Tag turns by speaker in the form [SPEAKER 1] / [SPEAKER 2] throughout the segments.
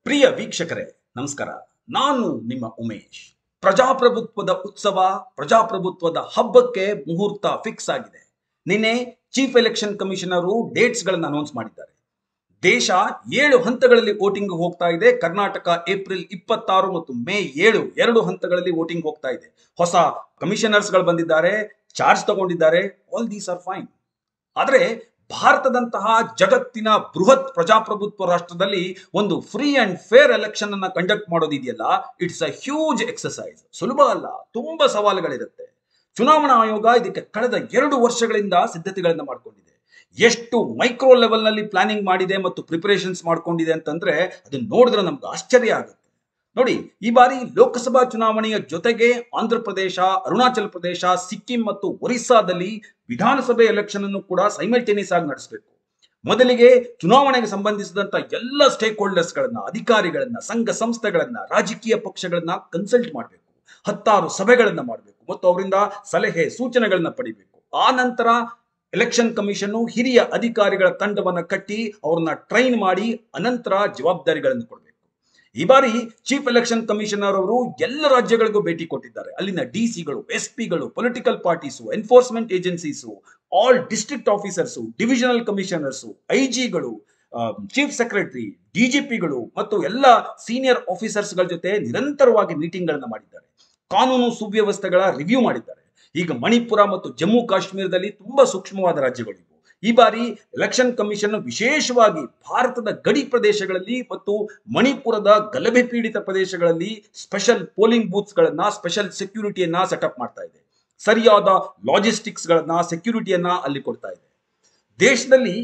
[SPEAKER 1] ಪ್ರಿಯ ವೀಕ್ಷಕರೇ ನಮಸ್ಕಾರ ನಾನು ನಿಮ್ಮ ಉಮೇಶ್ ಪ್ರಜಾಪ್ರಭುತ್ವದ ಉತ್ಸವ ಪ್ರಜಾಪ್ರಭುತ್ವದ ಹಬ್ಬಕ್ಕೆ ಮುಹೂರ್ತ ಫಿಕ್ಸ್ ಆಗಿದೆ ನಿನ್ನೆ ಚೀಫ್ ಎಲೆಕ್ಷನ್ ಕಮಿಷನರು ಡೇಟ್ಸ್ ಗಳನ್ನು ಅನೌನ್ಸ್ ಮಾಡಿದ್ದಾರೆ ದೇಶ ಏಳು ಹಂತಗಳಲ್ಲಿ ವೋಟಿಂಗ್ ಹೋಗ್ತಾ ಇದೆ ಕರ್ನಾಟಕ ಏಪ್ರಿಲ್ ಇಪ್ಪತ್ತಾರು ಮತ್ತು ಮೇ ಏಳು ಎರಡು ಹಂತಗಳಲ್ಲಿ ವೋಟಿಂಗ್ ಹೋಗ್ತಾ ಇದೆ ಹೊಸ ಕಮಿಷನರ್ಸ್ ಗಳು ಬಂದಿದ್ದಾರೆ ಚಾರ್ಜ್ ತಗೊಂಡಿದ್ದಾರೆ ಆಲ್ ದೀಸ್ ಆರ್ ಫೈನ್ ಆದ್ರೆ ಭಾರತದಂತಹ ಜಗತ್ತಿನ ಬೃಹತ್ ಪ್ರಜಾಪ್ರಭುತ್ವ ರಾಷ್ಟ್ರದಲ್ಲಿ ಒಂದು ಫ್ರೀ ಅಂಡ್ ಫೇರ್ ಎಲೆಕ್ಷನ್ ಅನ್ನ ಕಂಡಕ್ಟ್ ಮಾಡೋದಿದೆಯಲ್ಲ ಇಟ್ಸ್ ಅ ಹ್ಯೂಜ್ ಎಕ್ಸಸೈಸ್ ಸುಲಭ ಅಲ್ಲ ತುಂಬಾ ಸವಾಲುಗಳಿರುತ್ತೆ ಚುನಾವಣಾ ಆಯೋಗ ಇದಕ್ಕೆ ಕಳೆದ ಎರಡು ವರ್ಷಗಳಿಂದ ಸಿದ್ಧತೆಗಳನ್ನ ಮಾಡ್ಕೊಂಡಿದೆ ಎಷ್ಟು ಮೈಕ್ರೋ ಲೆವೆಲ್ ನಲ್ಲಿ ಪ್ಲಾನಿಂಗ್ ಮಾಡಿದೆ ಮತ್ತು ಪ್ರಿಪರೇಷನ್ಸ್ ಮಾಡ್ಕೊಂಡಿದೆ ಅಂತಂದ್ರೆ ಅದನ್ನ ನೋಡಿದ್ರೆ ನಮ್ಗೆ ಆಶ್ಚರ್ಯ ಆಗುತ್ತೆ ನೋಡಿ ಈ ಬಾರಿ ಲೋಕಸಭಾ ಚುನಾವಣೆಯ ಜೊತೆಗೆ ಆಂಧ್ರ ಪ್ರದೇಶ ಅರುಣಾಚಲ ಪ್ರದೇಶ ಸಿಕ್ಕಿಂ ಮತ್ತು ಒರಿಸ್ಸಾದಲ್ಲಿ ವಿಧಾನಸಭೆ ಎಲೆಕ್ಷನ್ ಅನ್ನು ಕೂಡ ಸೈಮಲ್ಟೇನಿಯಸ್ ಆಗಿ ನಡೆಸಬೇಕು ಮೊದಲಿಗೆ ಚುನಾವಣೆಗೆ ಸಂಬಂಧಿಸಿದಂತ ಎಲ್ಲ ಸ್ಟೇಕ್ ಹೋಲ್ಡರ್ಸ್ ಗಳನ್ನ ಅಧಿಕಾರಿಗಳನ್ನ ಸಂಘ ಸಂಸ್ಥೆಗಳನ್ನ ರಾಜಕೀಯ ಪಕ್ಷಗಳನ್ನ ಕನ್ಸಲ್ಟ್ ಮಾಡಬೇಕು ಹತ್ತಾರು ಸಭೆಗಳನ್ನ ಮಾಡಬೇಕು ಮತ್ತು ಅವರಿಂದ ಸಲಹೆ ಸೂಚನೆಗಳನ್ನ ಪಡಿಬೇಕು ಆ ನಂತರ ಎಲೆಕ್ಷನ್ ಕಮಿಷನ್ ಹಿರಿಯ ಅಧಿಕಾರಿಗಳ ತಂಡವನ್ನ ಕಟ್ಟಿ ಅವ್ರನ್ನ ಟ್ರೈನ್ ಮಾಡಿ ಅನಂತರ ಜವಾಬ್ದಾರಿಗಳನ್ನು ಕೊಡಬೇಕು ಈ ಬಾರಿ ಚೀಫ್ ಎಲೆಕ್ಷನ್ ಕಮಿಷನರ್ ಅವರು ಎಲ್ಲ ರಾಜ್ಯಗಳಿಗೂ ಭೇಟಿ ಕೊಟ್ಟಿದ್ದಾರೆ ಅಲ್ಲಿನ ಡಿ ಸಿಗಳು ಎಸ್ ಪಿಗಳು political parties enforcement agencies all district officers divisional commissioners I ಜಿಗಳು ಚೀಫ್ ಸೆಕ್ರೆಟರಿ ಡಿಜಿಪಿಗಳು ಮತ್ತು ಎಲ್ಲ ಸೀನಿಯರ್ ಆಫೀಸರ್ಸ್ಗಳ ಜೊತೆ ನಿರಂತರವಾಗಿ ಮೀಟಿಂಗ್ ಗಳನ್ನ ಮಾಡಿದ್ದಾರೆ ಕಾನೂನು ಸುವ್ಯವಸ್ಥೆಗಳ ರಿವ್ಯೂ ಮಾಡಿದ್ದಾರೆ ಈಗ ಮಣಿಪುರ ಮತ್ತು ಜಮ್ಮು ಕಾಶ್ಮೀರದಲ್ಲಿ ತುಂಬಾ ಸೂಕ್ಷ್ಮವಾದ ರಾಜ್ಯಗಳು ಇವು ಈ ಬಾರಿ ಎಲೆಕ್ಷನ್ ಕಮಿಷನ್ ವಿಶೇಷವಾಗಿ ಭಾರತದ ಗಡಿ ಪ್ರದೇಶಗಳಲ್ಲಿ ಮತ್ತು ಮಣಿಪುರದ ಗಲಭೆ ಪೀಡಿತ ಪ್ರದೇಶಗಳಲ್ಲಿ ಸ್ಪೆಷಲ್ ಪೋಲಿಂಗ್ ಬೂತ್ಸ್ ಗಳನ್ನ ಸ್ಪೆಷಲ್ ಸೆಕ್ಯೂರಿಟಿಯನ್ನ ಸೆಟಪ್ ಮಾಡ್ತಾ ಇದೆ ಸರಿಯಾದ ಲಾಜಿಸ್ಟಿಕ್ಸ್ ಗಳನ್ನ ಸೆಕ್ಯೂರಿಟಿಯನ್ನ ಅಲ್ಲಿ ಕೊಡ್ತಾ ಇದೆ ದೇಶದಲ್ಲಿ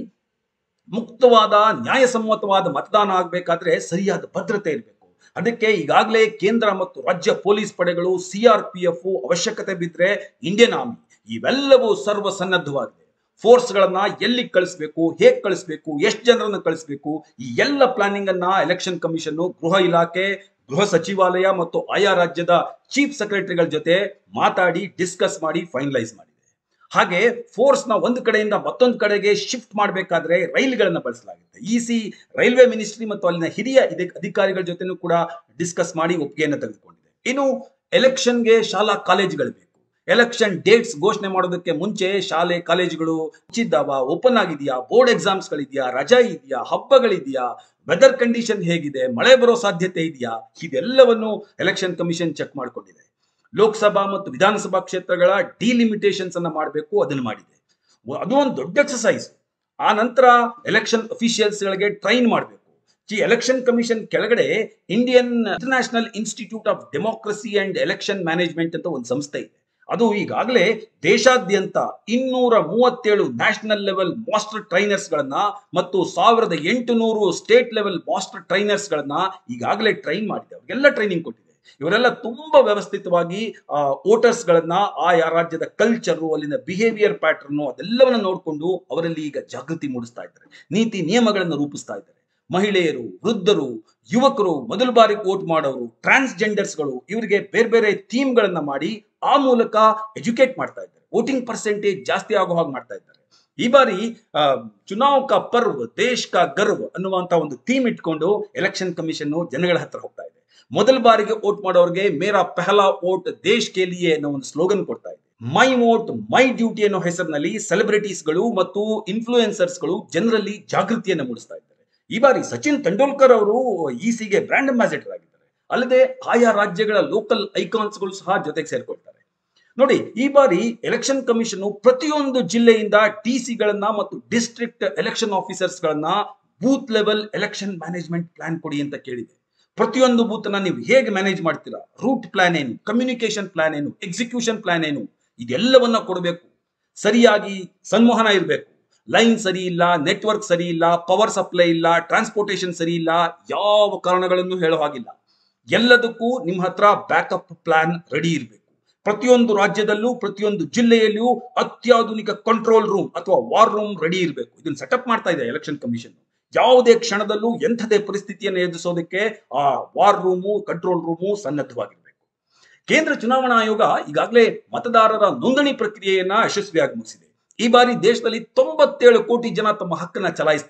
[SPEAKER 1] ಮುಕ್ತವಾದ ನ್ಯಾಯಸಮ್ಮತವಾದ ಮತದಾನ ಆಗಬೇಕಾದ್ರೆ ಸರಿಯಾದ ಭದ್ರತೆ ಇರಬೇಕು ಅದಕ್ಕೆ ಈಗಾಗಲೇ ಕೇಂದ್ರ ಮತ್ತು ರಾಜ್ಯ ಪೊಲೀಸ್ ಪಡೆಗಳು ಸಿಆರ್ ಪಿ ಎಫ್ ಅವಶ್ಯಕತೆ ಬಿದ್ದರೆ ಇಂಡಿಯನ್ ಆರ್ಮಿ ಇವೆಲ್ಲವೂ ಸರ್ವ ಸನ್ನದ್ಧವಾಗಿದೆ ಫೋರ್ಸ್ ಗಳನ್ನ ಎಲ್ಲಿ ಕಳಿಸ್ಬೇಕು ಹೇಗ್ ಕಳಿಸ್ಬೇಕು ಎಷ್ಟು ಜನರನ್ನ ಕಳಿಸ್ಬೇಕು ಈ ಎಲ್ಲ ಪ್ಲಾನಿಂಗ್ ಅನ್ನ ಎಲೆಕ್ಷನ್ ಕಮಿಷನ್ ಗೃಹ ಇಲಾಖೆ ಗೃಹ ಸಚಿವಾಲಯ ಮತ್ತು ಆಯಾ ರಾಜ್ಯದ ಚೀಫ್ ಸೆಕ್ರೆಟರಿಗಳ ಜೊತೆ ಮಾತಾಡಿ ಡಿಸ್ಕಸ್ ಮಾಡಿ ಫೈನಲೈಸ್ ಮಾಡಿದೆ ಹಾಗೆ ಫೋರ್ಸ್ ನ ಒಂದು ಕಡೆಯಿಂದ ಮತ್ತೊಂದು ಕಡೆಗೆ ಶಿಫ್ಟ್ ಮಾಡಬೇಕಾದ್ರೆ ರೈಲ್ಗಳನ್ನ ಬಳಸಲಾಗುತ್ತೆ ಇ ಸಿ ರೈಲ್ವೆ ಮಿನಿಸ್ಟ್ರಿ ಮತ್ತು ಅಲ್ಲಿನ ಹಿರಿಯ ಅಧಿಕಾರಿಗಳ ಜೊತೆನೂ ಕೂಡ ಡಿಸ್ಕಸ್ ಮಾಡಿ ಒಪ್ಪಿಗೆಯನ್ನು ತೆಗೆದುಕೊಂಡಿದೆ ಇನ್ನು ಎಲೆಕ್ಷನ್ಗೆ ಶಾಲಾ ಕಾಲೇಜುಗಳು ಬೇಕು ಎಲೆಕ್ಷನ್ ಡೇಟ್ಸ್ ಘೋಷಣೆ ಮಾಡೋದಕ್ಕೆ ಮುಂಚೆ ಶಾಲೆ ಕಾಲೇಜುಗಳು ಮುಚ್ಚಿದ್ದಾವ ಓಪನ್ ಆಗಿದೆಯಾ ಬೋರ್ಡ್ ಎಕ್ಸಾಮ್ಸ್ ಗಳಿದೆಯಾ ರಜಾ ಇದೆಯಾ ಹಬ್ಬಗಳಿದೆಯಾ ವೆದರ್ ಕಂಡೀಷನ್ ಹೇಗಿದೆ ಮಳೆ ಬರೋ ಸಾಧ್ಯತೆ ಇದೆಯಾ ಇದೆಲ್ಲವನ್ನು ಎಲೆಕ್ಷನ್ ಕಮಿಷನ್ ಚೆಕ್ ಮಾಡಿಕೊಂಡಿದೆ ಲೋಕಸಭಾ ಮತ್ತು ವಿಧಾನಸಭಾ ಕ್ಷೇತ್ರಗಳ ಡಿಲಿಮಿಟೇಷನ್ಸ್ ಅನ್ನ ಮಾಡಬೇಕು ಅದನ್ನು ಮಾಡಿದೆ ಅದು ಒಂದು ದೊಡ್ಡ ಎಕ್ಸಸೈಸ್ ಆ ನಂತರ ಎಲೆಕ್ಷನ್ ಅಫಿಷಿಯಲ್ಸ್ ಗಳಿಗೆ ಟ್ರೈನ್ ಮಾಡಬೇಕು ಈ ಎಲೆಕ್ಷನ್ ಕಮಿಷನ್ ಕೆಳಗಡೆ Indian international institute of democracy and election management ಅಂತ ಒಂದು ಸಂಸ್ಥೆ ಇದೆ ಅದು ಈಗಾಗಲೇ ದೇಶಾದ್ಯಂತ ಇನ್ನೂರ ಮೂವತ್ತೇಳು ನ್ಯಾಷನಲ್ ಲೆವೆಲ್ ಮಾಸ್ಟರ್ ಟ್ರೈನರ್ಸ್ ಗಳನ್ನ ಮತ್ತು ಸಾವಿರದ ಎಂಟು ನೂರು ಸ್ಟೇಟ್ ಲೆವೆಲ್ ಮಾಸ್ಟರ್ ಟ್ರೈನರ್ಸ್ ಗಳನ್ನ ಈಗಾಗಲೇ ಟ್ರೈನ್ ಮಾಡಿದೆ ಅವ್ರಿಗೆಲ್ಲ ಟ್ರೈನಿಂಗ್ ಕೊಟ್ಟಿದೆ ಇವರೆಲ್ಲ ತುಂಬಾ ವ್ಯವಸ್ಥಿತವಾಗಿ ವೋಟರ್ಸ್ ಗಳನ್ನ ಆಯಾ ರಾಜ್ಯದ ಕಲ್ಚರು ಅಲ್ಲಿನ ಬಿಹೇವಿಯರ್ ಪ್ಯಾಟರ್ನು ಅದೆಲ್ಲವನ್ನ ನೋಡಿಕೊಂಡು ಅವರಲ್ಲಿ ಈಗ ಜಾಗೃತಿ ಮೂಡಿಸ್ತಾ ಇದ್ದಾರೆ ನೀತಿ ನಿಯಮಗಳನ್ನು ರೂಪಿಸ್ತಾ ಇದ್ದಾರೆ ಮಹಿಳೆಯರು ವೃದ್ಧರು ಯುವಕರು ಮೊದಲ ಬಾರಿ ವೋಟ್ ಮಾಡೋರು ಟ್ರಾನ್ಸ್ಜೆಂಡರ್ಸ್ಗಳು ಇವರಿಗೆ ಬೇರೆ ಬೇರೆ ಥೀಮ್ಗಳನ್ನ ಮಾಡಿ ಆ ಮೂಲಕ ಎಜುಕೇಟ್ ಮಾಡ್ತಾ ಇದ್ದಾರೆ ವೋಟಿಂಗ್ ಪರ್ಸೆಂಟೇಜ್ ಜಾಸ್ತಿ ಆಗೋ ಹಾಗೆ ಮಾಡ್ತಾ ಇದ್ದಾರೆ ಈ ಬಾರಿ ಚುನಾವ್ ಕಾ ಪರ್ವ್ ದೇಶ್ ಕಾ ಗರ್ವ್ ಅನ್ನುವಂತ ಒಂದು ಥೀಮ್ ಇಟ್ಕೊಂಡು ಎಲೆಕ್ಷನ್ ಕಮಿಷನ್ ಜನಗಳ ಹತ್ರ ಹೋಗ್ತಾ ಇದೆ ಮೊದಲ ಬಾರಿಗೆ ವೋಟ್ ಮಾಡೋರಿಗೆ ಮೇರಾ ಪೆಹಲಾ ವೋಟ್ ದೇಶ್ ಕೆ ಲಿಯೇ ಅನ್ನೋ ಒಂದು ಸ್ಲೋಗನ್ ಕೊಡ್ತಾ ಇದೆ ಮೈ ವೋಟ್ ಮೈ ಡ್ಯೂಟಿ ಅನ್ನೋ ಹೆಸರಿನಲ್ಲಿ ಸೆಲೆಬ್ರಿಟೀಸ್ಗಳು ಮತ್ತು ಇನ್ಫ್ಲೂಯೆನ್ಸರ್ಸ್ಗಳು ಜನರಲ್ಲಿ ಜಾಗೃತಿಯನ್ನು ಮೂಡಿಸ್ತಾ ಇದ್ದಾರೆ ಈ ಬಾರಿ ಸಚಿನ್ ತೆಂಡೂಲ್ಕರ್ ಅವರು ಇ ಸಿಗೆ ಬ್ರಾಂಡ್ ಅಂಬಾಸಿಡರ್ ಆಗಿದ್ದಾರೆ ಅಲ್ಲದೆ ಆಯಾ ರಾಜ್ಯಗಳ ಲೋಕಲ್ ಐಕಾನ್ಸ್ಗಳು ಸಹ ಜೊತೆಗೆ ಸೇರ್ಕೊಳ್ತಾರೆ ನೋಡಿ ಈ ಬಾರಿ ಎಲೆಕ್ಷನ್ ಕಮಿಷನ್ ಪ್ರತಿಯೊಂದು ಜಿಲ್ಲೆಯಿಂದ ಟಿ ಸಿಗಳನ್ನ ಮತ್ತು ಡಿಸ್ಟ್ರಿಕ್ಟ್ ಎಲೆಕ್ಷನ್ ಆಫೀಸರ್ಸ್ ಗಳನ್ನ booth level election management plan ಕೊಡಿ ಅಂತ ಕೇಳಿದೆ ಪ್ರತಿಯೊಂದು ಬೂತ್ ಅನ್ನ ನೀವು ಹೇಗೆ ಮ್ಯಾನೇಜ್ ಮಾಡ್ತೀರಾ ರೂಟ್ ಪ್ಲಾನ್ ಏನು ಕಮ್ಯುನಿಕೇಶನ್ ಪ್ಲಾನ್ ಏನು ಎಕ್ಸಿಕ್ಯೂಷನ್ ಪ್ಲಾನ್ ಏನು ಇದೆಲ್ಲವನ್ನ ಕೊಡಬೇಕು ಸರಿಯಾಗಿ ಸಂವಹನ ಇರಬೇಕು ಲೈನ್ ಸರಿ ಇಲ್ಲ ನೆಟ್ವರ್ಕ್ ಸರಿ ಇಲ್ಲ ಪವರ್ ಸಪ್ಲೈ ಇಲ್ಲ ಟ್ರಾನ್ಸ್ಪೋರ್ಟೇಷನ್ ಸರಿ ಇಲ್ಲ ಯಾವ ಕಾರಣಗಳನ್ನು ಹೇಳೋ ಹಾಗಿಲ್ಲ ಎಲ್ಲದಕ್ಕೂ ನಿಮ್ಮ ಹತ್ರ ಬ್ಯಾಕಪ್ ಪ್ಲಾನ್ ರೆಡಿ ಇರಬೇಕು ಪ್ರತಿಯೊಂದು ರಾಜ್ಯದಲ್ಲೂ ಪ್ರತಿಯೊಂದು ಜಿಲ್ಲೆಯಲ್ಲಿಯೂ ಅತ್ಯಾಧುನಿಕ ಕಂಟ್ರೋಲ್ ರೂಮ್ ಅಥವಾ ವಾರ್ ರೂಮ್ ರೆಡಿ ಇರಬೇಕು ಇದನ್ನ ಸೆಟಪ್ ಮಾಡ್ತಾ ಇದೆ ಎಲೆಕ್ಷನ್ ಕಮಿಷನ್ ಯಾವುದೇ ಕ್ಷಣದಲ್ಲೂ ಎಂಥದೇ ಪರಿಸ್ಥಿತಿಯನ್ನು ಎದುರಿಸೋದಕ್ಕೆ ಆ ವಾರ್ ರೂಮು ಕಂಟ್ರೋಲ್ ರೂಮು ಸನ್ನದ್ಧವಾಗಿರಬೇಕು ಕೇಂದ್ರ ಚುನಾವಣಾ ಆಯೋಗ ಈಗಾಗಲೇ ಮತದಾರರ ನೋಂದಣಿ ಪ್ರಕ್ರಿಯೆಯನ್ನ ಯಶಸ್ವಿಯಾಗಿ ಮುಗಿಸಿದೆ ಈ ಬಾರಿ ದೇಶದಲ್ಲಿ ತೊಂಬತ್ತೇಳು ಕೋಟಿ ಜನ ತಮ್ಮ ಹಕ್ಕನ್ನ ಚಲಾಯಿಸ್ತಾ ಇದ್ದಾರೆ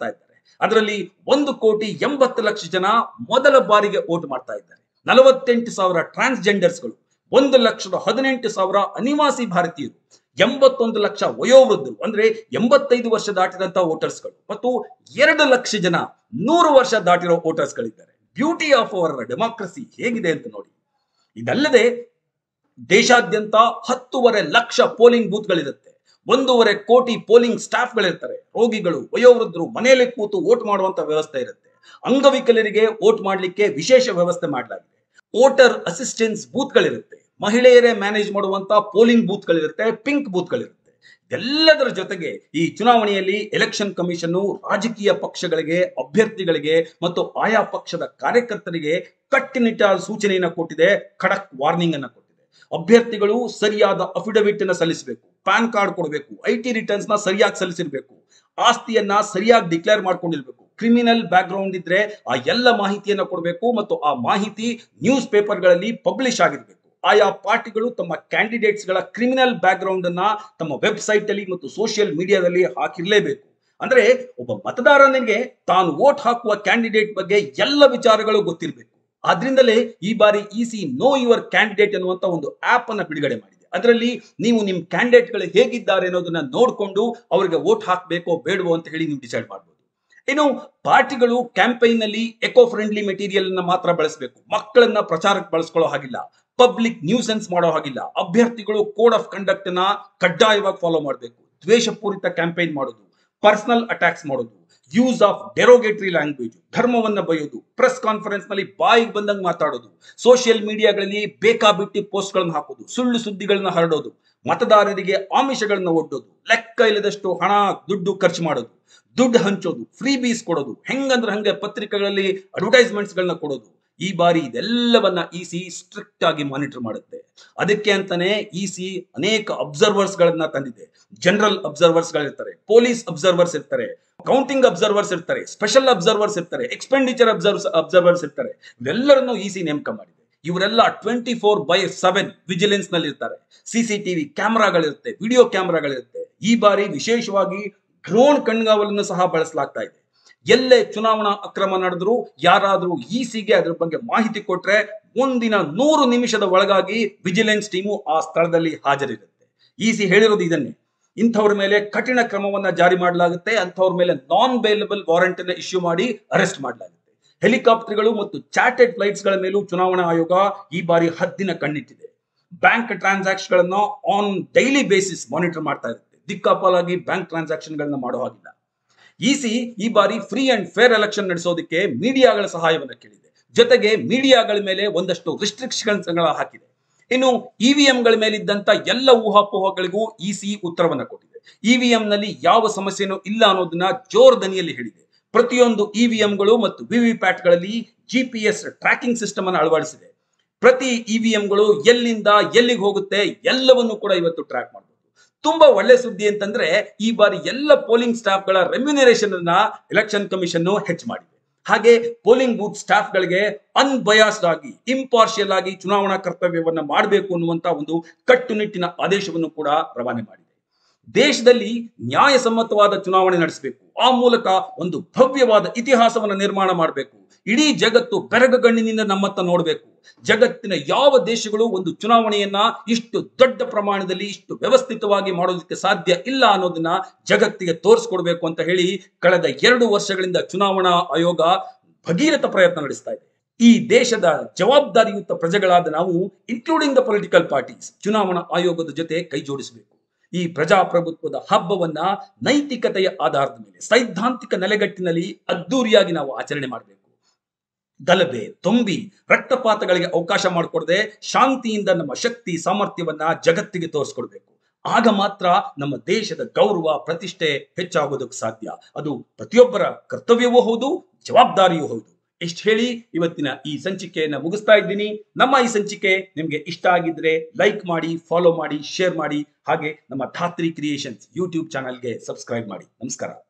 [SPEAKER 1] ಅದರಲ್ಲಿ ಒಂದು ಕೋಟಿ ಎಂಬತ್ತು ಲಕ್ಷ ಜನ ಮೊದಲ ಬಾರಿಗೆ ವೋಟ್ ಮಾಡ್ತಾ ಇದ್ದಾರೆ ನಲವತ್ತೆಂಟು ಸಾವಿರ ಟ್ರಾನ್ಸ್ಜೆಂಡರ್ಸ್ಗಳು ಒಂದು ಲಕ್ಷದ ಹದಿನೆಂಟು ಸಾವಿರ ಅನಿವಾಸಿ ಭಾರತೀಯರು ಎಂಬತ್ತೊಂದು ಲಕ್ಷ ವಯೋವೃದ್ಧರು ಅಂದ್ರೆ ಎಂಬತ್ತೈದು ವರ್ಷ ದಾಟಿದಂತ ವೋಟರ್ಸ್ಗಳು ಮತ್ತು ಎರಡು ಲಕ್ಷ ಜನ ನೂರು ವರ್ಷ ದಾಟಿರೋ ವೋಟರ್ಸ್ಗಳಿದ್ದಾರೆ ಬ್ಯೂಟಿ ಆಫ್ ಅವರ್ ಡೆಮಾಕ್ರಸಿ ಹೇಗಿದೆ ಅಂತ ನೋಡಿ ಇದಲ್ಲದೆ ದೇಶಾದ್ಯಂತ ಹತ್ತೂವರೆ ಲಕ್ಷ ಪೋಲಿಂಗ್ ಬೂತ್ಗಳಿರುತ್ತೆ ಒಂದೂವರೆ ಕೋಟಿ ಪೋಲಿಂಗ್ ಸ್ಟಾಫ್ಗಳಿರ್ತಾರೆ ರೋಗಿಗಳು ವಯೋವೃದ್ಧರು ಮನೆಯಲ್ಲಿ ಕೂತು ವೋಟ್ ಮಾಡುವಂತ ವ್ಯವಸ್ಥೆ ಇರುತ್ತೆ ಅಂಗವಿಕಲರಿಗೆ ವೋಟ್ ಮಾಡಲಿಕ್ಕೆ ವಿಶೇಷ ವ್ಯವಸ್ಥೆ ಮಾಡಲಾಗಿದೆ ವೋಟರ್ ಅಸಿಸ್ಟೆನ್ಸ್ ಬೂತ್ಗಳಿರುತ್ತೆ ಮಹಿಳೆಯರೇ ಮ್ಯಾನೇಜ್ ಮಾಡುವಂತ ಪೋಲಿಂಗ್ ಬೂತ್ಗಳಿರುತ್ತೆ ಪಿಂಕ್ ಬೂತ್ಗಳಿರುತ್ತೆ ಎಲ್ಲದರ ಜೊತೆಗೆ ಈ ಚುನಾವಣೆಯಲ್ಲಿ ಎಲೆಕ್ಷನ್ ಕಮಿಷನ್ ರಾಜಕೀಯ ಪಕ್ಷಗಳಿಗೆ ಅಭ್ಯರ್ಥಿಗಳಿಗೆ ಮತ್ತು ಆಯಾ ಪಕ್ಷದ ಕಾರ್ಯಕರ್ತರಿಗೆ ಕಟ್ಟುನಿಟ್ಟಾದ ಸೂಚನೆಯನ್ನ ಕೊಟ್ಟಿದೆ ಖಡಕ್ ವಾರ್ನಿಂಗ್ ಅನ್ನ ಕೊಟ್ಟಿದೆ ಅಭ್ಯರ್ಥಿಗಳು ಸರಿಯಾದ ಅಫಿಡವಿಟ್ ಅನ್ನ ಸಲ್ಲಿಸಬೇಕು ಪ್ಯಾನ್ ಕಾರ್ಡ್ ಕೊಡಬೇಕು ಐ ಟಿ ರಿಟರ್ನ್ಸ್ ನ ಸರಿಯಾಗಿ ಸಲ್ಲಿಸಿರ್ಬೇಕು ಆಸ್ತಿಯನ್ನ ಸರಿಯಾಗಿ ಡಿಕ್ಲೇರ್ ಮಾಡ್ಕೊಂಡಿರ್ಬೇಕು ಕ್ರಿಮಿನಲ್ ಬ್ಯಾಕ್ ಗ್ರೌಂಡ್ ಇದ್ರೆ ಆ ಎಲ್ಲ ಮಾಹಿತಿಯನ್ನ ಕೊಡಬೇಕು ಮತ್ತು ಆ ಮಾಹಿತಿ ನ್ಯೂಸ್ ಪೇಪರ್ಗಳಲ್ಲಿ ಪಬ್ಲಿಷ್ ಆಗಿರ್ಬೇಕು ಆಯಾ ಪಾರ್ಟಿಗಳು ತಮ್ಮ ಕ್ಯಾಂಡಿಡೇಟ್ಸ್ ಗಳ ಕ್ರಿಮಿನಲ್ ಬ್ಯಾಕ್ ಗ್ರೌಂಡ್ ಅನ್ನ ತಮ್ಮ ವೆಬ್ಸೈಟ್ ಅಲ್ಲಿ ಮತ್ತು ಸೋಷಿಯಲ್ ಮೀಡಿಯಾದಲ್ಲಿ ಹಾಕಿರ್ಲೇಬೇಕು ಅಂದ್ರೆ ಒಬ್ಬ ಮತದಾರನಿಗೆ ತಾನು ವೋಟ್ ಹಾಕುವ ಕ್ಯಾಂಡಿಡೇಟ್ ಬಗ್ಗೆ ಎಲ್ಲ ವಿಚಾರಗಳು ಗೊತ್ತಿರಬೇಕು ಆದ್ರಿಂದಲೇ ಈ ಬಾರಿ ಇಸಿ ನೋ ಯುವರ್ ಕ್ಯಾಂಡಿಡೇಟ್ ಅನ್ನುವಂತ ಒಂದು ಆಪ್ ಅನ್ನ ಬಿಡುಗಡೆ ಮಾಡಿದೆ ಅದರಲ್ಲಿ ನೀವು ನಿಮ್ ಕ್ಯಾಂಡಿಡೇಟ್ ಗಳು ಹೇಗಿದ್ದಾರೆ ಅನ್ನೋದನ್ನ ನೋಡ್ಕೊಂಡು ಅವರಿಗೆ ವೋಟ್ ಹಾಕಬೇಕೋ ಬೇಡವೋ ಅಂತ ಹೇಳಿ ನೀವು ಡಿಸೈಡ್ ಮಾಡಬಹುದು ಇನ್ನು ಪಾರ್ಟಿಗಳು ಕ್ಯಾಂಪೈನ್ ನಲ್ಲಿ ಎಕೋ ಫ್ರೆಂಡ್ಲಿ ಮೆಟೀರಿಯಲ್ ಅನ್ನ ಮಾತ್ರ ಬಳಸಬೇಕು ಮಕ್ಕಳನ್ನ ಪ್ರಚಾರಕ್ಕೆ ಬಳಸ್ಕೊಳ್ಳೋ ಹಾಗಿಲ್ಲ ಪಬ್ಲಿಕ್ ನ್ಯೂಸೆನ್ಸ್ ಮಾಡೋ ಹಾಗಿಲ್ಲ ಅಭ್ಯರ್ಥಿಗಳು ಕೋಡ್ ಆಫ್ ಕಂಡಕ್ಟ್ ನ ಕಡ್ಡಾಯವಾಗಿ ಫಾಲೋ ಮಾಡಬೇಕು ದ್ವೇಷಪೂರಿತ ಕ್ಯಾಂಪೈನ್ ಮಾಡೋದು ಪರ್ಸನಲ್ ಅಟ್ಯಾಕ್ಸ್ ಮಾಡೋದು ಯೂಸ್ ಆಫ್ ಡೆರೋಗೇಟರಿ ಲ್ಯಾಂಗ್ವೇಜ್ ಧರ್ಮವನ್ನ ಬೈಯೋದು ಪ್ರೆಸ್ ಕಾನ್ಫರೆನ್ಸ್ ನಲ್ಲಿ ಬಾಯಿಗೆ ಬಂದಂಗೆ ಮಾತಾಡೋದು ಸೋಷಿಯಲ್ ಮೀಡಿಯಾಗಳಲ್ಲಿ ಬೇಕಾಬಿಟ್ಟಿ ಪೋಸ್ಟ್ ಗಳನ್ನ ಹಾಕೋದು ಸುಳ್ಳು ಸುದ್ದಿಗಳನ್ನ ಹರಡೋದು ಮತದಾರರಿಗೆ ಆಮಿಷಗಳನ್ನ ಒಡ್ಡೋದು ಲೆಕ್ಕ ಇಲ್ಲದಷ್ಟು ಹಣ ದುಡ್ಡು ಖರ್ಚು ಮಾಡೋದು ದುಡ್ಡು ಹಂಚೋದು ಫ್ರೀ ಬೀಸ್ ಕೊಡೋದು ಹೆಂಗಂದ್ರೆ ಹಂಗೆ ಪತ್ರಿಕೆಗಳಲ್ಲಿ ಅಡ್ವರ್ಟೈಸ್ಮೆಂಟ್ಸ್ ಗಳನ್ನ ಕೊಡೋದು ಈ ಬಾರಿ ಇದೆಲ್ಲವನ್ನ ಇಸಿ ಸ್ಟ್ರಿಕ್ಟ್ ಆಗಿ ಮಾನಿಟರ್ ಮಾಡುತ್ತೆ ಅದಕ್ಕೆ ಅಂತಾನೆ ಇಸಿ ಅನೇಕ ಅಬ್ಸರ್ವರ್ಸ್ ಗಳನ್ನ ತಂದಿದೆ ಜನರಲ್ ಅಬ್ಸರ್ವರ್ಸ್ ಗಳಿರ್ತಾರೆ ಪೊಲೀಸ್ ಅಬ್ಸರ್ವರ್ಸ್ ಇರ್ತಾರೆ ಕೌಂಟಿಂಗ್ ಅಬ್ಸರ್ವರ್ಸ್ ಇರ್ತಾರೆ ಸ್ಪೆಷಲ್ ಅಬ್ಸರ್ವರ್ಸ್ ಇರ್ತಾರೆ ಎಕ್ಸ್ಪೆಂಡಿಚರ್ ಅಬ್ಸರ್ವರ್ಸ್ ಅಬ್ಸರ್ವರ್ಸ್ ಇರ್ತಾರೆ ಇವೆಲ್ಲರನ್ನು ಇಸಿ ನೇಮಕ ಮಾಡಿದೆ ಇವರೆಲ್ಲ twenty four by seven vigilance ನಲ್ಲಿ ಇರ್ತಾರೆ ಸಿಸಿಟಿವಿ ಕ್ಯಾಮ್ರಾಗಳಿರುತ್ತೆ ವಿಡಿಯೋ ಕ್ಯಾಮ್ರಾಗಳಿರುತ್ತೆ ಈ ಬಾರಿ ವಿಶೇಷವಾಗಿ ಡ್ರೋನ್ ಕಣ್ಗಾವಲನ್ನು ಸಹ ಬಳಸಲಾಗ್ತಾ ಇದೆ ಎಲ್ಲೇ ಚುನಾವಣಾ ಅಕ್ರಮ ನಡೆದ್ರು ಯಾರಾದ್ರೂ ಇಸಿಗೆ ಅದ್ರ ಬಗ್ಗೆ ಮಾಹಿತಿ ಕೊಟ್ರೆ ಮುಂದಿನ ನೂರು ನಿಮಿಷದ ಒಳಗಾಗಿ ವಿಜಿಲೆನ್ಸ್ ಟೀಮು ಆ ಸ್ಥಳದಲ್ಲಿ ಹಾಜರಿರುತ್ತೆ ಇಸಿ ಹೇಳಿರೋದು ಇದನ್ನೇ ಇಂಥವ್ರ ಮೇಲೆ ಕಠಿಣ ಕ್ರಮವನ್ನ ಜಾರಿ ಮಾಡಲಾಗುತ್ತೆ ಅಂಥವ್ರ ಮೇಲೆ ನಾನ್ ಬೇಲಬಲ್ ವಾರೆಂಟ್ ಅನ್ನ ಇಶ್ಯೂ ಮಾಡಿ ಅರೆಸ್ಟ್ ಮಾಡಲಾಗುತ್ತೆ ಹೆಲಿಕಾಪ್ಟರ್ಗಳು ಮತ್ತು ಚಾರ್ಟೆಡ್ ಫ್ಲೈಟ್ಸ್ ಗಳ ಮೇಲೂ ಚುನಾವಣಾ ಆಯೋಗ ಈ ಬಾರಿ ಹದ್ದಿನ ಕಣ್ಣಿಟ್ಟಿದೆ ಬ್ಯಾಂಕ್ ಟ್ರಾನ್ಸಾಕ್ಷನ್ ಗಳನ್ನ ಆನ್ ಡೈಲಿ ಬೇಸಿಸ್ ಮಾನಿಟರ್ ಮಾಡ್ತಾ ಇರುತ್ತೆ ದಿಕ್ಕಾಪಾಲಾಗಿ ಬ್ಯಾಂಕ್ ಟ್ರಾನ್ಸಾಕ್ಷನ್ ಗಳನ್ನ ಮಾಡೋ ಹಾಗಿಲ್ಲ ಇಸಿ ಈ ಬಾರಿ ಫ್ರೀ ಅಂಡ್ ಫೇರ್ ಎಲೆಕ್ಷನ್ ನಡೆಸೋದಕ್ಕೆ ಮೀಡಿಯಾಗಳ ಸಹಾಯವನ್ನ ಕೇಳಿದೆ ಜೊತೆಗೆ ಮೀಡಿಯಾಗಳ ಮೇಲೆ ಒಂದಷ್ಟು ರಿಸ್ಟ್ರಿಕ್ಷನ್ಸ್ ಹಾಕಿದೆ ಇನ್ನು ಇವಿಎಂ ಗಳ ಮೇಲಿದ್ದಂತ ಎಲ್ಲ ಊಹಾಪೋಹಗಳಿಗೂ ಇಸಿ ಉತ್ತರವನ್ನ ಕೊಟ್ಟಿದೆ ಇವಿಎಂ ನಲ್ಲಿ ಯಾವ ಸಮಸ್ಯೆನೂ ಇಲ್ಲ ಅನ್ನೋದನ್ನ ಜೋರ್ ದನಿಯಲ್ಲಿ ಹೇಳಿದೆ ಪ್ರತಿಯೊಂದು ಇವಿಎಂಗಳು ಮತ್ತು ವಿವಿ ಪ್ಯಾಟ್ಗಳಲ್ಲಿ ಜಿಪಿಎಸ್ ಟ್ರ್ಯಾಕಿಂಗ್ ಸಿಸ್ಟಮ್ ಅನ್ನು ಅಳವಡಿಸಿದೆ ಪ್ರತಿ ಇವಿಎಂಗಳು ಎಲ್ಲಿಂದ ಎಲ್ಲಿಗೆ ಹೋಗುತ್ತೆ ಎಲ್ಲವನ್ನು ಕೂಡ ಇವತ್ತು ಟ್ರ್ಯಾಕ್ ಮಾಡಬಹುದು ತುಂಬಾ ಒಳ್ಳೆ ಸುದ್ದಿ ಅಂತಂದ್ರೆ ಈ ಬಾರಿ ಎಲ್ಲ ಪೋಲಿಂಗ್ ಸ್ಟಾಫ್ ಗಳ ರೆಮ್ಯುನರೇಷನ್ ಅನ್ನ ಎಲೆಕ್ಷನ್ ಕಮಿಷನ್ ಹೆಚ್ಚು ಮಾಡಿದೆ ಹಾಗೆ ಪೋಲಿಂಗ್ ಬೂತ್ ಸ್ಟಾಫ್ ಗಳಿಗೆ ಅನ್ಬಯಾಸ್ಡ್ ಆಗಿ ಇಂಪಾರ್ಷಿಯಲ್ ಆಗಿ ಚುನಾವಣಾ ಕರ್ತವ್ಯವನ್ನ ಮಾಡಬೇಕು ಅನ್ನುವಂತ ಒಂದು ಕಟ್ಟುನಿಟ್ಟಿನ ಆದೇಶವನ್ನು ಕೂಡ ರವಾನೆ ಮಾಡಿದೆ ದೇಶದಲ್ಲಿ ನ್ಯಾಯಸಮ್ಮತವಾದ ಚುನಾವಣೆ ನಡೆಸಬೇಕು ಆ ಮೂಲಕ ಒಂದು ಭವ್ಯವಾದ ಇತಿಹಾಸವನ್ನು ನಿರ್ಮಾಣ ಮಾಡಬೇಕು ಇಡೀ ಜಗತ್ತು ಬೆರಗಗಣ್ಣಿನಿಂದ ನಮ್ಮತ್ತ ನೋಡಬೇಕು ಜಗತ್ತಿನ ಯಾವ ದೇಶಗಳು ಒಂದು ಚುನಾವಣೆಯನ್ನ ಇಷ್ಟು ದೊಡ್ಡ ಪ್ರಮಾಣದಲ್ಲಿ ಇಷ್ಟು ವ್ಯವಸ್ಥಿತವಾಗಿ ಮಾಡೋದಕ್ಕೆ ಸಾಧ್ಯ ಇಲ್ಲ ಅನ್ನೋದನ್ನ ಜಗತ್ತಿಗೆ ತೋರಿಸ್ಕೊಡ್ಬೇಕು ಅಂತ ಹೇಳಿ ಕಳೆದ ಎರಡು ವರ್ಷಗಳಿಂದ ಚುನಾವಣಾ ಆಯೋಗ ಭಗೀರಥ ಪ್ರಯತ್ನ ನಡೆಸ್ತಾ ಇದೆ ಈ ದೇಶದ ಜವಾಬ್ದಾರಿಯುತ ಪ್ರಜೆಗಳಾದ ನಾವು ಇನ್ಕ್ಲೂಡಿಂಗ್ ದ ಪೊಲಿಟಿಕಲ್ ಪಾರ್ಟೀಸ್ ಚುನಾವಣಾ ಆಯೋಗದ ಜೊತೆ ಕೈ ಜೋಡಿಸಬೇಕು ಈ ಪ್ರಜಾಪ್ರಭುತ್ವದ ಹಬ್ಬವನ್ನ ನೈತಿಕತೆಯ ಆಧಾರದ ಮೇಲೆ ಸೈದ್ಧಾಂತಿಕ ನೆಲೆಗಟ್ಟಿನಲ್ಲಿ ಅದ್ದೂರಿಯಾಗಿ ನಾವು ಆಚರಣೆ ಮಾಡಬೇಕು ಗಲಭೆ ತುಂಬಿ ರಕ್ತಪಾತಗಳಿಗೆ ಅವಕಾಶ ಮಾಡಿಕೊಡದೆ ಶಾಂತಿಯಿಂದ ನಮ್ಮ ಶಕ್ತಿ ಸಾಮರ್ಥ್ಯವನ್ನ ಜಗತ್ತಿಗೆ ತೋರಿಸ್ಕೊಡ್ಬೇಕು ಆಗ ಮಾತ್ರ ನಮ್ಮ ದೇಶದ ಗೌರವ ಪ್ರತಿಷ್ಠೆ ಹೆಚ್ಚಾಗೋದಕ್ಕೆ ಸಾಧ್ಯ ಅದು ಪ್ರತಿಯೊಬ್ಬರ ಕರ್ತವ್ಯವೂ ಹೌದು ಜವಾಬ್ದಾರಿಯೂ ಹೌದು ಇಷ್ಟು ಹೇಳಿ ಇವತ್ತಿನ ಈ ಸಂಚಿಕೆಯನ್ನ ಮುಗಿಸ್ತಾ ಇದ್ದೀನಿ ನಮ್ಮ ಈ ಸಂಚಿಕೆ ನಿಮ್ಗೆ ಇಷ್ಟ ಆಗಿದ್ರೆ ಲೈಕ್ ಮಾಡಿ ಫಾಲೋ ಮಾಡಿ ಶೇರ್ ಮಾಡಿ ಹಾಗೆ ನಮ್ಮ ಧಾತ್ರಿ ಕ್ರಿಯೇಷನ್ಸ್ ಯೂಟ್ಯೂಬ್ ಚಾನಲ್ಗೆ ಸಬ್ಸ್ಕ್ರೈಬ್ ಮಾಡಿ ನಮಸ್ಕಾರ